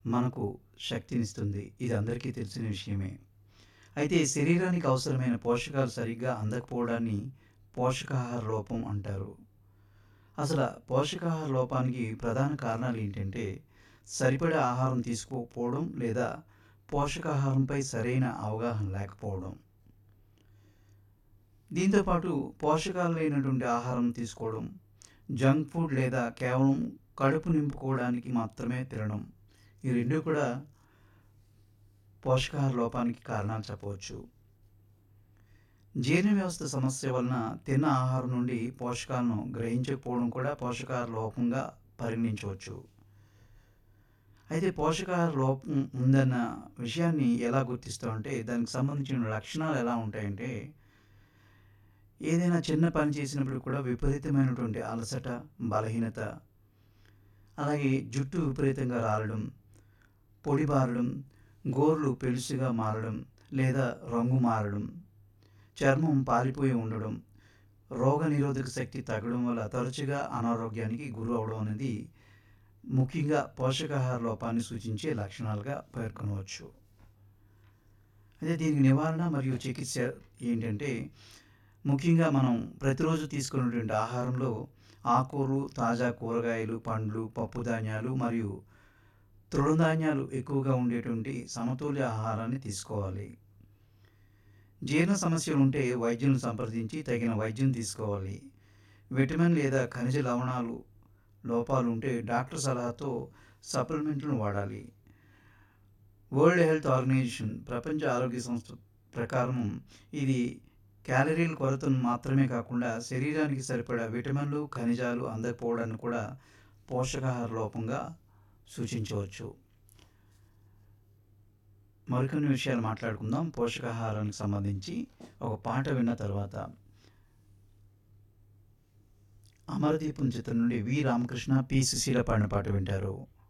మనకు శక్తినిస్తుంది. ఇది అందరికీ తెలిసిన విషయమే. అయితే శరీరానికి అవసరమైన పోషకాలు సరిగ్గా అందకపోవడాన్ని పోషకాహార లోపం అంటారు. అసల పోషకాహార లోపానికి ప్రధాన కారణాలేంటంటే, సరిపడా ఆహారం తీసుకోకపోవడం లేదా పోషకాహారంపై సరైన అవగాహన లేకపోవడం. దీంతో పాటు పోషకాలు లేనటువంటి ఆహారం తీసుకోవడం, జంక్ ఫుడ్ లేదా కేవలం కడుపు నింపుకోవడానికి మాత్రమే తినడం. ఈ రెండూ కూడా పోషకాహార లోపానికి కారణాలు చెప్పవచ్చు. జీర్ణ వ్యవస్థ సమస్య వలన తిన్న ఆహారం నుండి పోషకాలను గ్రహించకపోవడం కూడా పోషకాహార లోపంగా పరిగణించవచ్చు. అయితే పోషకాహార లోపం ఉందన్న విషయాన్ని ఎలా గుర్తిస్తామంటే, దానికి సంబంధించిన లక్షణాలు ఎలా ఉంటాయంటే, ఏదైనా చిన్న పని చేసినప్పుడు కూడా విపరీతమైనటువంటి అలసట, బలహీనత, అలాగే జుట్టు విపరీతంగా రాలడం, పొడిబారడం, గోర్లు పెళుసుగా మారడం లేదా రంగు మారడం, చర్మం పాలిపోయి ఉండడం, రోగనిరోధక శక్తి తగ్గడం వల్ల తరచుగా అనారోగ్యానికి గురవ్వడం అనేది ముఖ్యంగా పోషకాహార లోపాన్ని సూచించే లక్షణాలుగా పేర్కొనవచ్చు. అయితే దీనికి నివారణ మరియు చికిత్స ఏంటంటే, ముఖ్యంగా మనం ప్రతిరోజు తీసుకునేటువంటి ఆహారంలో ఆకుకూరలు, తాజా కూరగాయలు, పండ్లు, పప్పుధాన్యాలు మరియు తృణధాన్యాలు ఎక్కువగా ఉండేటువంటి సమతుల్య ఆహారాన్ని తీసుకోవాలి. జీర్ణ సమస్యలుంటే వైద్యులను సంప్రదించి తగిన వైద్యం తీసుకోవాలి. విటమిన్ లేదా ఖనిజ లవణాలు లోపాలుంటే డాక్టర్ సలహాతో సప్లిమెంట్లను వాడాలి. వరల్డ్ హెల్త్ ఆర్గనైజేషన్ ప్రపంచ ఆరోగ్య సంస్థ ప్రకారం ఇది క్యాలరీల కొరతను మాత్రమే కాకుండా శరీరానికి సరిపడా విటమిన్లు, ఖనిజాలు అందకపోవడాన్ని కూడా పోషకాహార లోపంగా సూచించవచ్చు. మరికొన్ని విషయాలు మాట్లాడుకుందాం పోషకాహారానికి సంబంధించి ఒక పాట విన్న తర్వాత. 'అమరదీపం' చిత్రం నుండి వి. రామకృష్ణ, పి. సుశీల పాడిన పాట వింటారు.